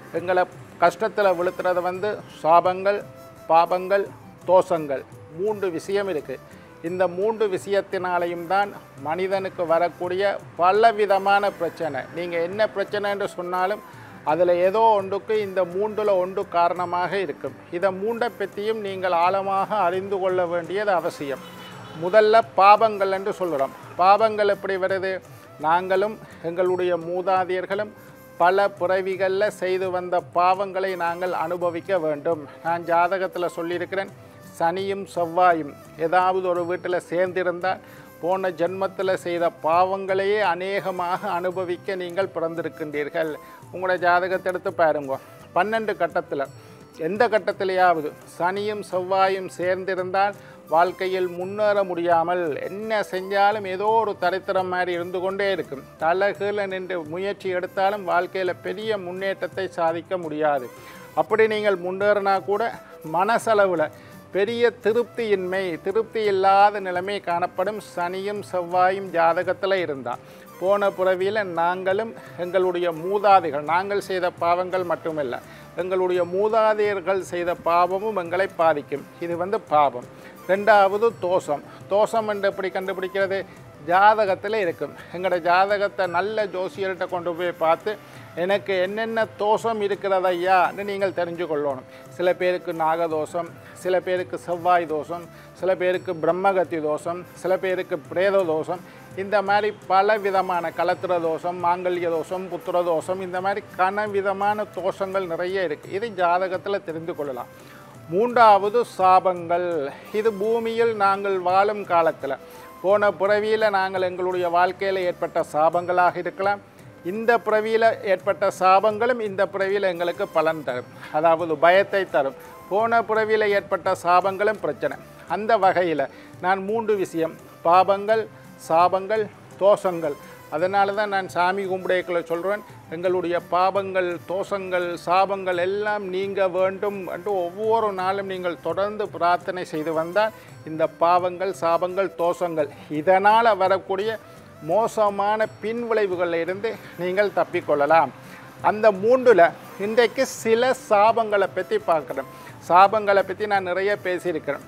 எங்களை கஷ்டத்தில் விழுத்துறது வந்து சாபங்கள் பாபங்கள் தோஷங்கள் மூன்று விஷயம் இருக்குது இந்த மூன்று விஷயத்தினாலையும் தான் மனிதனுக்கு வரக்கூடிய பலவிதமான பிரச்சனை நீங்கள் என்ன பிரச்சனை என்று சொன்னாலும் அதில் ஏதோ ஒன்றுக்கு இந்த மூன்றில் ஒன்று காரணமாக இருக்கும் இதை மூண்டை பற்றியும் நீங்கள் ஆழமாக அறிந்து கொள்ள வேண்டியது அவசியம் முதல்ல பாபங்கள் என்று சொல்கிறோம் பாபங்கள் எப்படி வருது நாங்களும் எங்களுடைய மூதாதையர்களும் பல பிறவிகளில் செய்து வந்த பாவங்களை நாங்கள் அனுபவிக்க வேண்டும் நான் ஜாதகத்தில் சொல்லியிருக்கிறேன் சனியும் செவ்வாயும் ஏதாவது ஒரு வீட்டில் சேர்ந்திருந்தால் போன ஜென்மத்தில் செய்த பாவங்களையே அநேகமாக அனுபவிக்க நீங்கள் பிறந்திருக்கின்றீர்கள் உங்களோட ஜாதகத்தை எடுத்து பாருங்க பன்னெண்டு கட்டத்தில் எந்த கட்டத்திலேயாவது சனியும் செவ்வாயும் சேர்ந்திருந்தால் வாழ்க்கையில் முன்னேற முடியாமல் என்ன செஞ்சாலும் ஏதோ ஒரு தரித்திரம் மாதிரி இருந்து கொண்டே இருக்கும் தலகீழ நின்று முயற்சி எடுத்தாலும் வாழ்க்கையில் பெரிய முன்னேற்றத்தை சாதிக்க முடியாது அப்படி நீங்கள் முன்னேறினா கூட மனசளவில் பெரிய திருப்தியின்மை திருப்தி இல்லாத நிலைமை காணப்படும் சனியும் செவ்வாயும் ஜாதகத்தில் இருந்தால் போன புறவியில் நாங்களும் எங்களுடைய மூதாதைகள் நாங்கள் செய்த பாவங்கள் மட்டுமல்ல எங்களுடைய மூதாதையர்கள் செய்த பாவமும் எங்களை பாதிக்கும் இது வந்து பாவம் ரெண்டாவது தோஷம் தோஷம் என்று எப்படி கண்டுபிடிக்கிறது ஜாதகத்தில் இருக்கும் எங்களோட ஜாதகத்தை நல்ல ஜோசியர்கிட்ட கொண்டு போய் பார்த்து எனக்கு என்னென்ன தோஷம் இருக்கிறது ஐயான்னு நீங்கள் தெரிஞ்சு கொள்ளணும் சில பேருக்கு நாகதோஷம் சில பேருக்கு செவ்வாய் தோஷம் சில பேருக்கு பிரம்மகத்தி தோஷம் சில பேருக்கு பிரேத தோஷம் இந்த மாதிரி பல விதமான கலத்திர தோஷம் மாங்கல்ய தோஷம் புத்திர தோஷம் இந்த மாதிரி கன விதமான தோஷங்கள் நிறைய இருக்குது இது ஜாதகத்தில் தெரிந்து கொள்ளலாம் மூன்றாவது சாபங்கள் இது பூமியில் நாங்கள் வாழும் காலத்தில் போன பிறவியில் நாங்கள் எங்களுடைய வாழ்க்கையில் ஏற்பட்ட சாபங்களாக இருக்கலாம் இந்த பிறவியில் ஏற்பட்ட சாபங்களும் இந்த பிறவியில் எங்களுக்கு பலன் தரும் அதாவது பயத்தை தரும் போன பிறவியில் ஏற்பட்ட சாபங்களும் பிரச்சனை அந்த வகையில் நான் மூன்று விஷயம் பாபங்கள் சாபங்கள் தோஷங்கள் அதனால தான் நான் சாமி கும்பிடைக்குள்ள சொல்கிறேன் எங்களுடைய பாபங்கள் தோஷங்கள் சாபங்கள் எல்லாம் நீங்க வேண்டும் என்று ஒவ்வொரு நாளும் நீங்கள் தொடர்ந்து பிரார்த்தனை செய்து வந்தால் இந்த பாவங்கள் சாபங்கள் தோஷங்கள் இதனால் வரக்கூடிய மோசமான பின்விளைவுகளில் இருந்து நீங்கள் தப்பிக்கொள்ளலாம் அந்த மூன்றில் இன்றைக்கு சில சாபங்களை பற்றி பார்க்குறேன் சாபங்களை பற்றி நான் நிறைய பேசியிருக்கிறேன்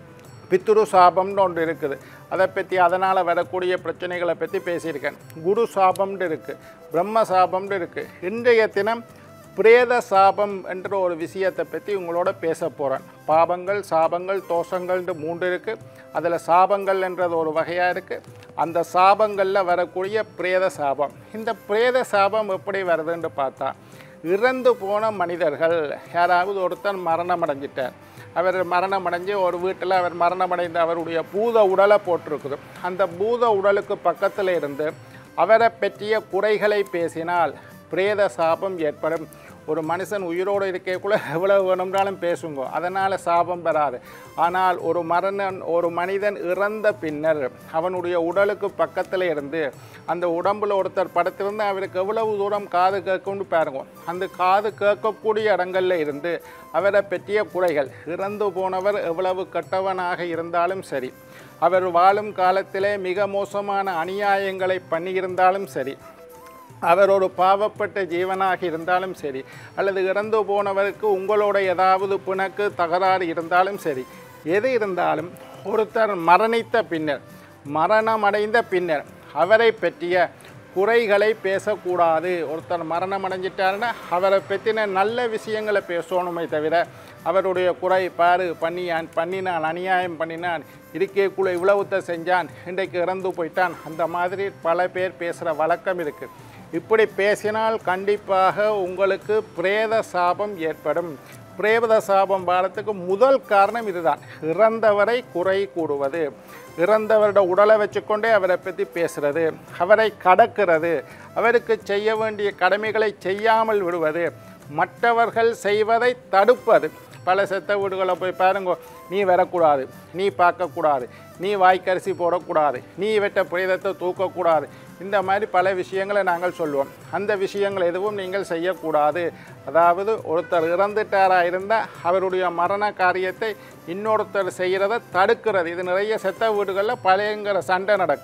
பித்ரு சாபம்னு ஒன்று இருக்குது அதை பற்றி அதனால் வரக்கூடிய பிரச்சனைகளை பற்றி பேசியிருக்கேன் குரு சாபம்னு இருக்குது பிரம்ம சாபம்னு இருக்குது இன்றைய தினம் பிரேத சாபம் என்ற ஒரு விஷயத்தை பற்றி உங்களோட பேச போகிறேன் பாபங்கள் சாபங்கள் தோஷங்கள்னு மூன்று இருக்குது அதில் சாபங்கள் என்றது ஒரு வகையாக இருக்குது அந்த சாபங்களில் வரக்கூடிய பிரேத சாபம் இந்த பிரேத சாபம் எப்படி வருதுன்னு பார்த்தா இறந்து போன மனிதர்கள் யாராவது ஒருத்தன் மரணம் அடைஞ்சிட்டார் அவர் மரணம் அடைஞ்சு ஒரு வீட்டில் அவர் மரணம் அடைந்த அவருடைய பூத உடலை போட்டிருக்குது அந்த பூத உடலுக்கு பக்கத்தில் இருந்து அவரை பற்றிய குறைகளை பேசினால் பிரேத சாபம் ஏற்படும் ஒரு மனுஷன் உயிரோடு இருக்கக்குள்ள எவ்வளவு வேணும்னாலும் பேசுங்க அதனால் சாபம் பெறாது ஆனால் ஒரு மரணன் ஒரு மனிதன் இறந்த பின்னர் அவனுடைய உடலுக்கு பக்கத்தில் இருந்து அந்த உடம்புல ஒருத்தர் படுத்திருந்து அவருக்கு எவ்வளவு தூரம் காது கேட்கும்னு பாருங்க அந்த காது கேட்கக்கூடிய இடங்கள்ல இருந்து அவரை பற்றிய குறைகள் இறந்து போனவர் எவ்வளவு கெட்டவனாக இருந்தாலும் சரி அவர் வாழும் காலத்திலே மிக மோசமான அநியாயங்களை பண்ணியிருந்தாலும் சரி அவர் ஒரு பாவப்பட்ட ஜீவனாக இருந்தாலும் சரி அல்லது இறந்து போனவருக்கு உங்களோட ஏதாவது பிணக்கு தகராறு இருந்தாலும் சரி எது இருந்தாலும் ஒருத்தர் மரணித்த பின்னர் மரணம் அடைந்த பின்னர் அவரை பற்றிய குறைகளை பேசக்கூடாது ஒருத்தர் மரணம் அடைஞ்சிட்டாருன்னா அவரை பற்றின நல்ல விஷயங்களை பேசணுமே தவிர அவருடைய குறை பாரு பண்ணியான் பண்ணினான் அநியாயம் பண்ணினான் இருக்கேக்குள்ள இவ்வளவுத்த செஞ்சான் இன்றைக்கு இறந்து போயிட்டான் அந்த மாதிரி பல பேர் பேசுகிற வழக்கம் இருக்குது இப்படி பேசினால் கண்டிப்பாக உங்களுக்கு பிரேத சாபம் ஏற்படும் பிரேத சாபம் வாரத்துக்கு முதல் காரணம் இதுதான் இறந்தவரை குறை கூடுவது இறந்தவரோட உடலை வச்சுக்கொண்டே அவரை பற்றி பேசுறது அவரை கடக்கிறது அவருக்கு செய்ய வேண்டிய கடமைகளை செய்யாமல் விடுவது மற்றவர்கள் செய்வதை தடுப்பது பல செத்த வீடுகளை போய் பாருங்க நீ வரக்கூடாது நீ பார்க்கக்கூடாது நீ வாய்க்கரிசி போடக்கூடாது நீ வெட்ட பிரேதத்தை தூக்கக்கூடாது இந்த மாதிரி பல விஷயங்களை நாங்கள் சொல்லுவோம் அந்த விஷயங்கள் எதுவும் நீங்கள் செய்யக்கூடாது அதாவது ஒருத்தர் இறந்துட்டாராக இருந்தால் அவருடைய மரண காரியத்தை இன்னொருத்தர் செய்கிறத தடுக்கிறது இது நிறைய செத்த வீடுகளில் பழையங்கிற சண்டை நடக்கும்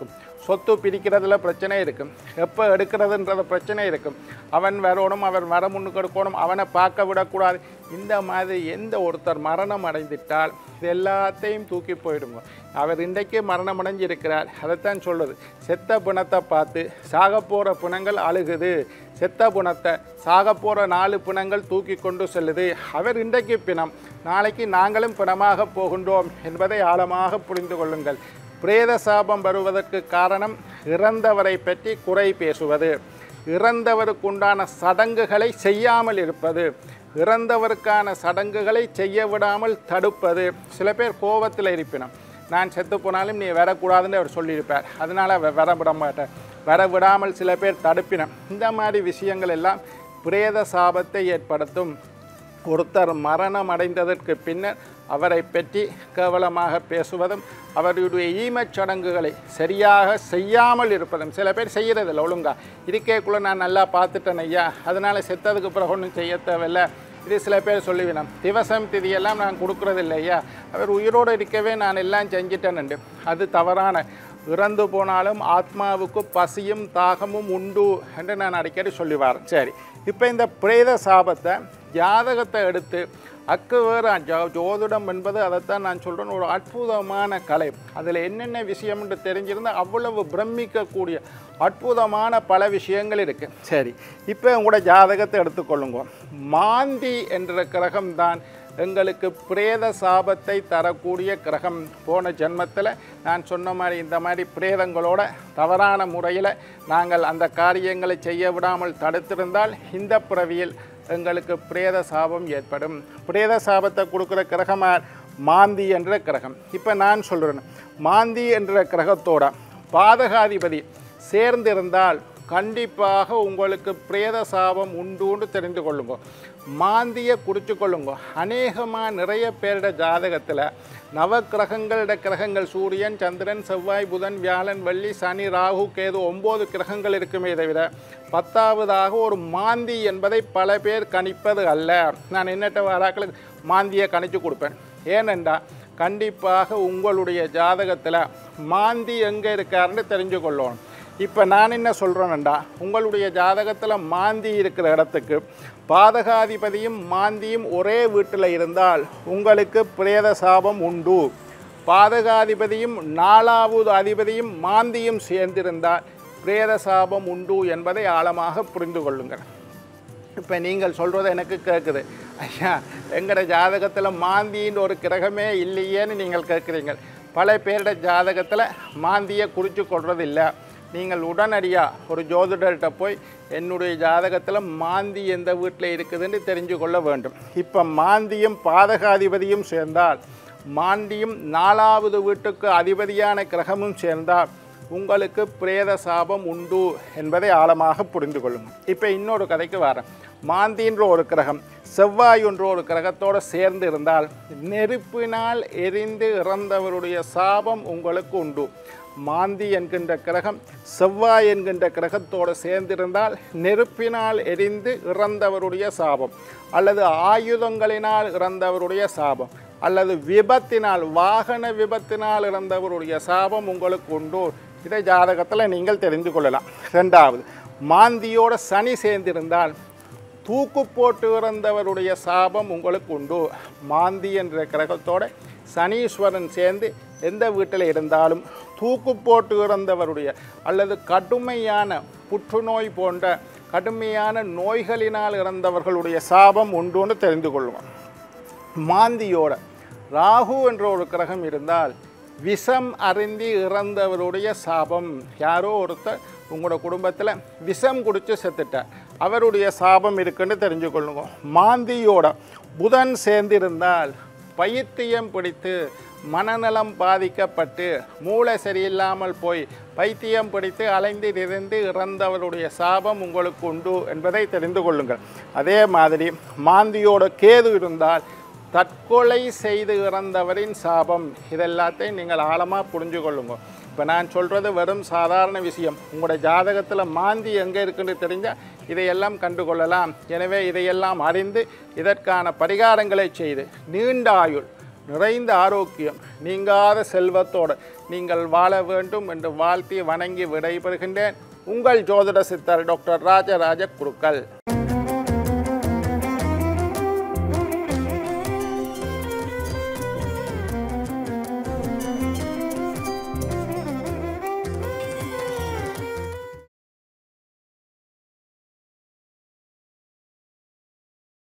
சொத்து பிரிக்கிறதுல பிரச்சனை இருக்கும் எப்போ எடுக்கிறதுன்றது பிரச்சனை இருக்கும் அவன் வரணும் அவன் வர முன்னுக்கு எடுக்கணும் அவனை பார்க்க விடக்கூடாது இந்த மாதிரி எந்த ஒருத்தர் மரணம் அடைந்துட்டால் இது எல்லாத்தையும் தூக்கி போயிடுங்க அவர் இன்றைக்கு மரணம் அடைஞ்சிருக்கிறார் அதைத்தான் சொல்லுது செத்த பிணத்தை பார்த்து சாக போகிற பிணங்கள் அழுகுது செத்த பிணத்தை சாக போகிற நாலு பிணங்கள் தூக்கி கொண்டு செல்லுது அவர் இன்றைக்கு பிணம் நாளைக்கு நாங்களும் பிணமாக போகின்றோம் என்பதை ஆழமாக புரிந்து கொள்ளுங்கள் பிரேத சாபம் வருவதற்கு காரணம் இறந்தவரை பற்றி குறை பேசுவது இறந்தவருக்கு உண்டான சடங்குகளை செய்யாமல் இருப்பது இறந்தவருக்கான சடங்குகளை செய்ய விடாமல் தடுப்பது சில பேர் கோபத்தில் இருப்பினம் நான் செத்து போனாலும் நீ வரக்கூடாதுன்னு அவர் சொல்லியிருப்பார் அதனால் அவர் வர விட மாட்டார் வர விடாமல் சில பேர் தடுப்பினம் இந்த மாதிரி விஷயங்கள் எல்லாம் பிரேத சாபத்தை ஏற்படுத்தும் ஒருத்தர் மரணம் அடைந்ததற்கு பின்னர் அவரை பற்றி கேவலமாக பேசுவதும் அவருடைய ஈமச் சடங்குகளை சரியாக செய்யாமல் இருப்பதும் சில பேர் செய்கிறதில்ல ஒழுங்கா இருக்கேக்குள்ளே நான் நல்லா பார்த்துட்டேன் ஐயா அதனால் செத்ததுக்கு பிறகு ஒன்றும் செய்ய தேவையில்லை இது சில பேர் சொல்லுவினோம் திவசம் திதியெல்லாம் நான் கொடுக்குறதில்ல ஐயா அவர் உயிரோடு இருக்கவே நான் எல்லாம் செஞ்சிட்டேன்ண்டு அது தவறான இறந்து போனாலும் ஆத்மாவுக்கு பசியும் தாகமும் உண்டு என்று நான் அடிக்கடி சொல்லி வரேன் சரி இப்போ இந்த பிரேத சாபத்தை ஜாதகத்தை எடுத்து அக்கு வேறு ஜோ- ஜோதிடம் என்பது அதைத்தான் நான் சொல்கிறேன் ஒரு அற்புதமான கலை அதில் என்னென்ன விஷயம் என்று தெரிஞ்சிருந்தால் அவ்வளவு பிரமிக்கக்கூடிய அற்புதமான பல விஷயங்கள் இருக்குது சரி இப்போ உங்களோட ஜாதகத்தை எடுத்துக்கொள்ளுங்க மாந்தி என்ற கிரகம் தான் எங்களுக்கு பிரேத சாபத்தை தரக்கூடிய கிரகம் போன ஜென்மத்தில் நான் சொன்ன மாதிரி இந்த மாதிரி பிரேதங்களோட தவறான முறையில் நாங்கள் அந்த காரியங்களை செய்ய விடாமல் தடுத்திருந்தால் இந்த பிறவியில் எங்களுக்கு பிரேத சாபம் ஏற்படும் பிரேத சாபத்தை கொடுக்குற கிரகமாக மாந்தி என்ற கிரகம் இப்போ நான் சொல்கிறேன் மாந்தி என்ற கிரகத்தோட பாதகாதிபதி சேர்ந்திருந்தால் கண்டிப்பாக உங்களுக்கு பிரேத சாபம் உண்டுன்னு தெரிந்து கொள்ளுங்க மாந்தியை குறித்து கொள்ளுங்க அநேகமாக நிறைய பேரோட ஜாதகத்தில் நவக்கிரகங்களோட கிரகங்கள் சூரியன் சந்திரன் செவ்வாய் புதன் வியாழன் வெள்ளி சனி ராகு கேது ஒம்பது கிரகங்கள் இருக்குமே தவிர பத்தாவதாக ஒரு மாந்தி என்பதை பல பேர் கணிப்பது அல்ல நான் என்னட்ட வாராக்களுக்கு மாந்தியை கணிச்சு கொடுப்பேன் ஏனென்றா கண்டிப்பாக உங்களுடைய ஜாதகத்தில் மாந்தி எங்கே இருக்காருன்னு தெரிஞ்சு கொள்ளணும் இப்போ நான் என்ன சொல்கிறேன்டா உங்களுடைய ஜாதகத்தில் மாந்தி இருக்கிற இடத்துக்கு பாதகாதிபதியும் மாந்தியும் ஒரே வீட்டில் இருந்தால் உங்களுக்கு பிரேத சாபம் உண்டு பாதகாதிபதியும் நாலாவது அதிபதியும் மாந்தியும் சேர்ந்திருந்தால் பிரேத சாபம் உண்டு என்பதை ஆழமாக புரிந்து கொள்ளுங்கள் இப்போ நீங்கள் சொல்கிறது எனக்கு கேட்குது ஐயா எங்களோட ஜாதகத்தில் மாந்தின்னு ஒரு கிரகமே இல்லையேன்னு நீங்கள் கேட்குறீங்க பல பேரோட ஜாதகத்தில் மாந்தியை குறித்து கொள்றது இல்லை நீங்கள் உடனடியாக ஒரு ஜோதிடர்கிட்ட போய் என்னுடைய ஜாதகத்தில் மாந்தி எந்த வீட்டில் இருக்குதுன்னு தெரிஞ்சு கொள்ள வேண்டும் இப்போ மாந்தியும் பாதகாதிபதியும் சேர்ந்தால் மாந்தியும் நாலாவது வீட்டுக்கு அதிபதியான கிரகமும் சேர்ந்தால் உங்களுக்கு பிரேத சாபம் உண்டு என்பதை ஆழமாக புரிந்து கொள்ளுங்கள் இப்போ இன்னொரு கதைக்கு வரேன் மாந்தின்ற ஒரு கிரகம் செவ்வாய் என்ற ஒரு கிரகத்தோடு சேர்ந்து இருந்தால் நெருப்பினால் எரிந்து இறந்தவருடைய சாபம் உங்களுக்கு உண்டு மாந்தி என்கின்ற கிரகம் செவ்வாய் என்கின்ற கிரகத்தோடு சேர்ந்திருந்தால் நெருப்பினால் எரிந்து இறந்தவருடைய சாபம் அல்லது ஆயுதங்களினால் இறந்தவருடைய சாபம் அல்லது விபத்தினால் வாகன விபத்தினால் இறந்தவருடைய சாபம் உங்களுக்கு உண்டு இதை ஜாதகத்தில் நீங்கள் தெரிந்து கொள்ளலாம் ரெண்டாவது மாந்தியோட சனி சேர்ந்திருந்தால் தூக்கு போட்டு இறந்தவருடைய சாபம் உங்களுக்கு உண்டு மாந்தி என்ற கிரகத்தோட சனீஸ்வரன் சேர்ந்து எந்த வீட்டில் இருந்தாலும் தூக்கு போட்டு இறந்தவருடைய அல்லது கடுமையான புற்றுநோய் போன்ற கடுமையான நோய்களினால் இறந்தவர்களுடைய சாபம் உண்டுன்னு தெரிந்து கொள்வோம் மாந்தியோட ராகு என்ற ஒரு கிரகம் இருந்தால் விஷம் அருந்தி இறந்தவருடைய சாபம் யாரோ ஒருத்தர் உங்களோட குடும்பத்தில் விஷம் குடித்து செத்துட்டார் அவருடைய சாபம் இருக்குன்னு தெரிஞ்சுக்கொள்ளுங்க மாந்தியோட புதன் சேர்ந்திருந்தால் பைத்தியம் பிடித்து மனநலம் பாதிக்கப்பட்டு மூளை சரியில்லாமல் போய் பைத்தியம் பிடித்து அலைந்து திரிந்து இறந்தவருடைய சாபம் உங்களுக்கு உண்டு என்பதை தெரிந்து கொள்ளுங்கள் அதே மாதிரி மாந்தியோட கேது இருந்தால் தற்கொலை செய்து இறந்தவரின் சாபம் இதெல்லாத்தையும் நீங்கள் ஆழமாக புரிஞ்சு கொள்ளுங்க இப்போ நான் சொல்கிறது வெறும் சாதாரண விஷயம் உங்களோட ஜாதகத்தில் மாந்தி எங்கே இருக்குன்னு தெரிஞ்சால் இதையெல்லாம் கண்டுகொள்ளலாம் எனவே இதையெல்லாம் அறிந்து இதற்கான பரிகாரங்களை செய்து நீண்ட ஆயுள் நிறைந்த ஆரோக்கியம் நீங்காத செல்வத்தோட நீங்கள் வாழ வேண்டும் என்று வாழ்த்தி வணங்கி விடைபெறுகின்றேன் உங்கள் ஜோதிட சித்தர் டாக்டர் ராஜராஜ குருக்கள்